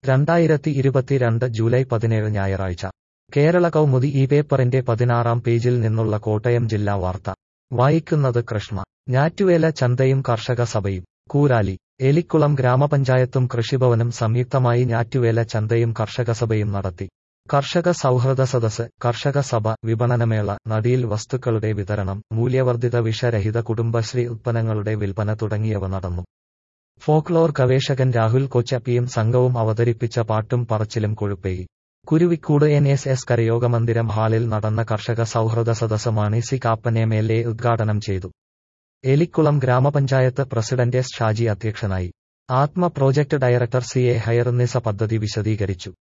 രണ്ടായിരത്തി ഇരുപത്തിരണ്ട് ജൂലൈ പതിനേഴ് ഞായറാഴ്ച കേരള കൗമുദി ഈ പേപ്പറിന്റെ പതിനാറാം പേജിൽ നിന്നുള്ള കോട്ടയം ജില്ലാ വാർത്ത വായിക്കുന്നത് കൃഷ്ണ ഞാറ്റുവേല ചന്തയും കർഷക സഭയും കൂരാലി എലിക്കുളം ഗ്രാമപഞ്ചായത്തും കൃഷിഭവനും സംയുക്തമായി ഞാറ്റുവേല ചന്തയും കർഷക സഭയും നടത്തി കർഷക സൗഹൃദ സദസ് കർഷക സഭ വിപണനമേള നടിയിൽ വസ്തുക്കളുടെ വിതരണം മൂല്യവർദ്ധിത വിഷരഹിത കുടുംബശ്രീ ഉത്പന്നങ്ങളുടെ വിൽപ്പന തുടങ്ങിയവ നടന്നു ഫോക്ലോർ ഗവേഷകൻ രാഹുൽ കൊച്ചപ്പിയും സംഘവും അവതരിപ്പിച്ച പാട്ടും പറച്ചിലും കൊഴുപ്പേകി കുരുവിക്കൂട് എൻ എസ് എസ് കരയോഗമന്ദിരം ഹാളിൽ നടന്ന കർഷക സൗഹൃദ സദസ് Mani C Kappan M L A ഉദ്ഘാടനം ചെയ്തു എലിക്കുളം ഗ്രാമപഞ്ചായത്ത് പ്രസിഡന്റ് എസ് ഷാജി അധ്യക്ഷനായി ATMA project director C A Hayarnisa പദ്ധതി വിശദീകരിച്ചു